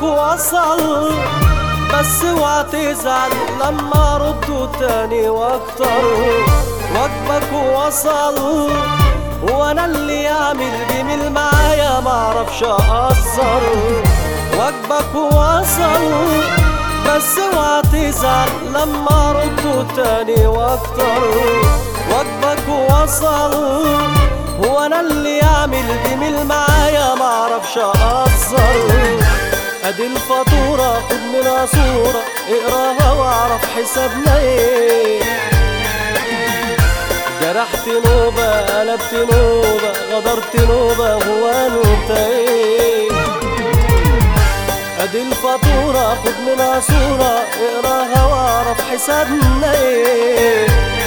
وصل بس اوعى تزعل لما ردوا تاني واكتر واجبك وصل وانا اللي يعمل جميل معايا معرفش اقصر واجبك وصل بس اوعى تزعل لما ردوا تاني واكتر واجبك وصل وانا اللي يعمل جميل معايا معرفش اقصر ادي الفاتورة خد منها صورة اقراها واعرف حسابنا ايه جرحت نوبة قلبت نوبة غدرت نوبة هو انت ايه ادي الفاتورة خد منها صورة اقراها واعرف حسابنا ايه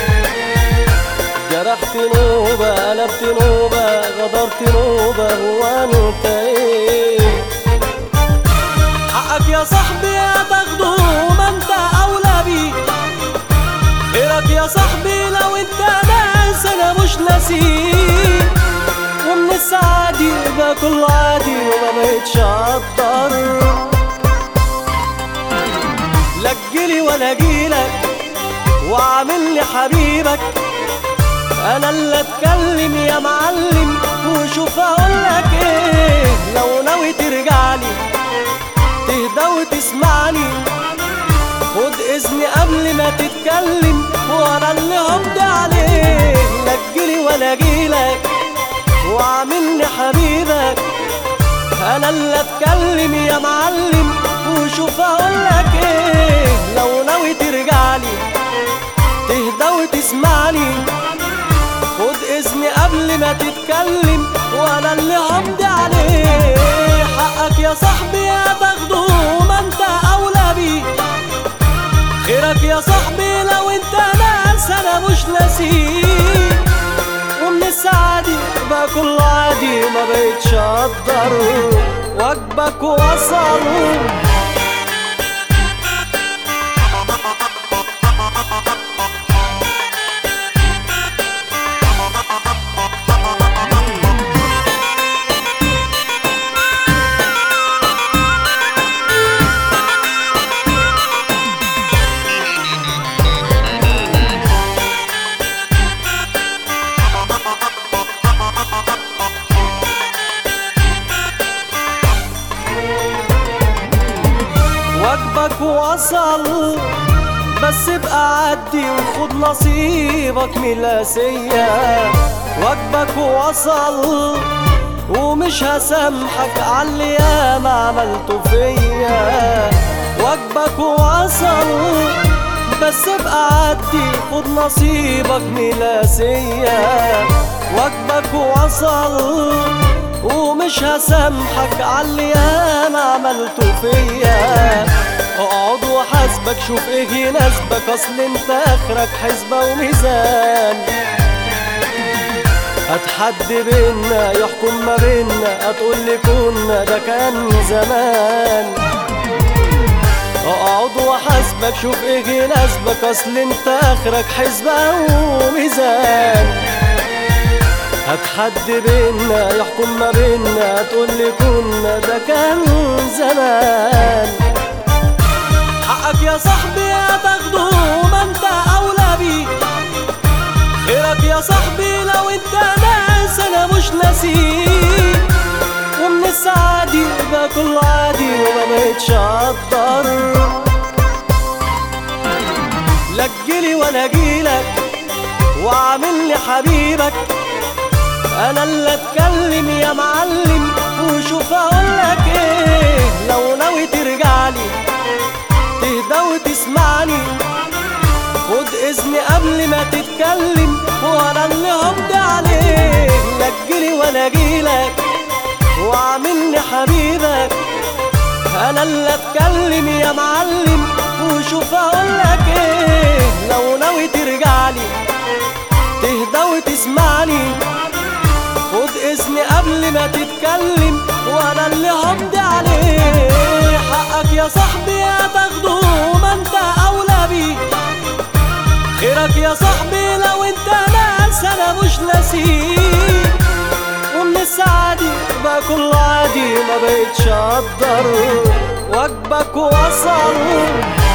جرحت نوبة قلبت نوبة غدرت نوبة هو انت ايه حقك يا صاحبي هتاخده ما انت اولى بيه خيرك يا صاحبي لو انت ناس انا مش ناسيه ومن السعادي يبقى كله عادي وما بقتش اقدر لا تجيلي ولا اجيلك وعامل لي حبيبك انا اللي اتكلم يا معلم وشوف اقولك ايه لو ناوي ترجعلي تهدى وتسمعني خد اذني قبل ما تتكلم وانا اللي همضي عليه لا تجيلي ولا اجيلك وعاملني حبيبك انا اللي اتكلم يا معلم وشوف اقولك ايه لو ناوي ترجعلي تهدى وتسمعني خد اذني قبل ما تتكلم وانا اللي همضي عليه حقك يا صاحبي هتاخده ما انت اولى بيه خيرك يا صاحبي لو انت ناس انا مش ناسيه ومن السعادي بقى كله عادي ما بقتش اقدر واجبك وصل واجبك وصل بس ابقى عدي وخد نصيبك من الاسية واجبك وصل ومش هسامحك على اللي ياما عملته فيا واجبك وصل بس ابقى عدي خد نصيبك من الاسية واجبك وصل ومش هسامحك على اللي انا عملته فيا اقعد وحاسبك شوف ايه يناسبك اصل انت اخرك حسبة وميزان هتحد بينا يحكم ما بينا هتقول لي كنا ده كان زمان اقعد وحاسبك شوف ايه يناسبك اصل انت اخرك حسبة وميزان هتحد بينا يحكم ما بينا تقول لي كنا ده كان زمان حقك يا صاحبي هتاخده ما انت اولى بيه خيرك يا صاحبي لو انت ناس انا مش ناسيه ومن السعادي يبقى كله عادي وما بقتش اقدر لا تجيلي ولا اجيلك وعامل لي حبيبك انا اللي اتكلم يا معلم وشوف اقولك ايه لو ناوي ترجعلي تهدى وتسمعني خد اذني قبل ما تتكلم وانا اللي همضي عليه لا تجيلي ولا اجيلك وعاملني حبيبك انا اللي اتكلم يا معلم وشوف اقولك ايه لو ناوي ترجعلي تهدى وتسمعني خد اذني قبل ما تتكلم وانا اللي همضي عليه حقك يا صاحبي هتاخده ما انت اولى بيه خيرك يا صاحبي لو انت ناس انا مش ناسيه ومن السعادي بقى كله عادي ما بقتش اقدر واجبك وصل